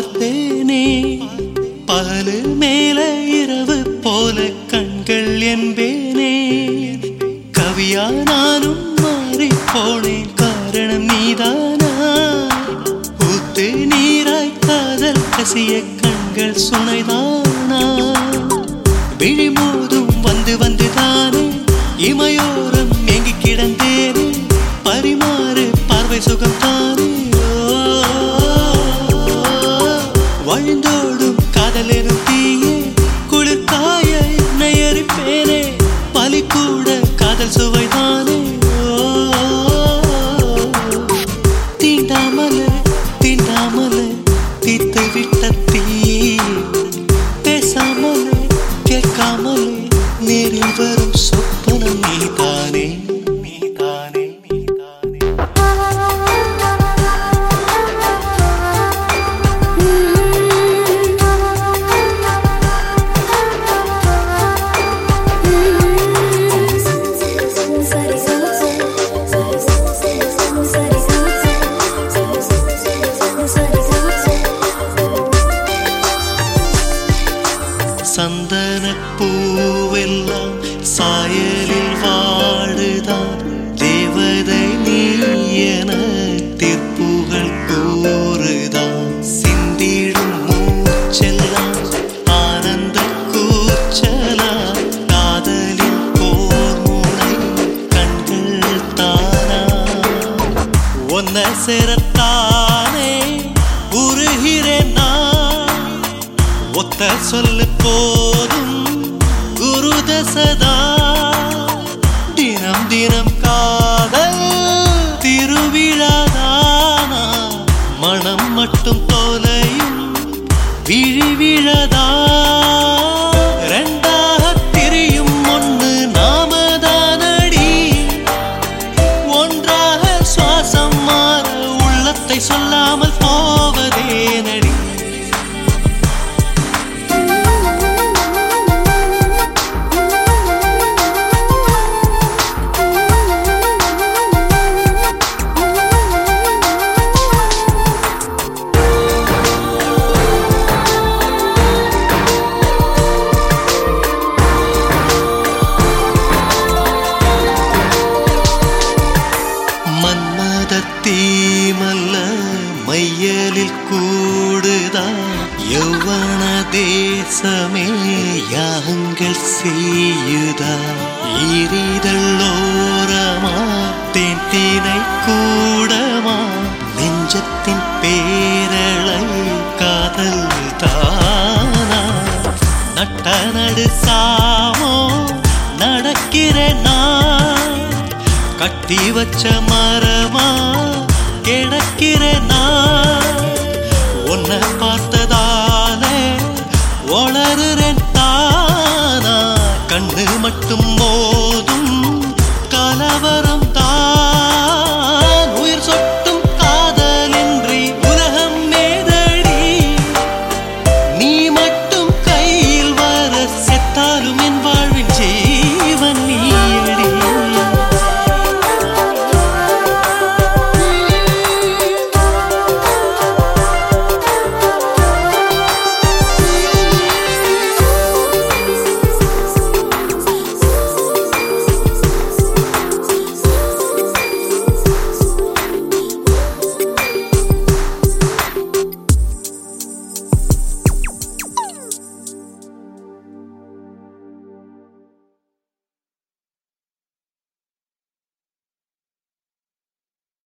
பார்த்தேனே பகலு மேல இரவு போல கண்கள் என்பேனே கவியா நானும் மாறி போனேன் காரணம் நீதானா ஊத்து நீராய் காதல் கசிய கண்கள் சுனைதானா விழிமோதும் வந்து வந்து தானே இமையோரம் எங்கி கிடந்தேனே பரிமாறு பார்வை சுகம் தானே வழிந்தோடும் காதல் எனும் தீயே குளிர் காய என்னை எரிப்பேனே பலி கூட காதல் சுவைதானே தீண்டாமலே தீண்டாமலே தீத்து விட்ட தீ பேசாமலே கேட்காமலே நேரில் வரும் சொப்பனம் நீதானே நீதானே நீதானே சந்தன பூவெல்லாம் சாயலில் வாழுதான் தேவதை நீ என தீர்ப்புகள் கூறுதான் சிந்திடும் மூச்செல்லாம் ஆனந்த கூச்சலா காதலின் போர் முனை கண்கள் தானா ஒன்ன சேரத்தானே உருகிறேன் நான் ஒத்த சொல்லு போதும் குரு தசதா தினம் தினம் காதல் திருவிழாதானா மனம் மட்டும் தொலையும் விழி விழதா ரெண்டாக திரியும் ஒன்று நாமதானடி ஒன்றாக சுவாசம் மாற உள்ளத்தை சொல்லாமல் போவதே நடி மன்மத தீமல்ல மையலில் கூடுதா யௌவன தேசமே யாகங்கள் செய்யுதா ஈரிதள்ளோரமா தேன்தீனை கூடமா நெஞ்சத்தின் பேரலை காதல் தானா நட்ட நடு சாமோ நடக்கிறேன் நான் கட்டி வச்ச மரமா கிட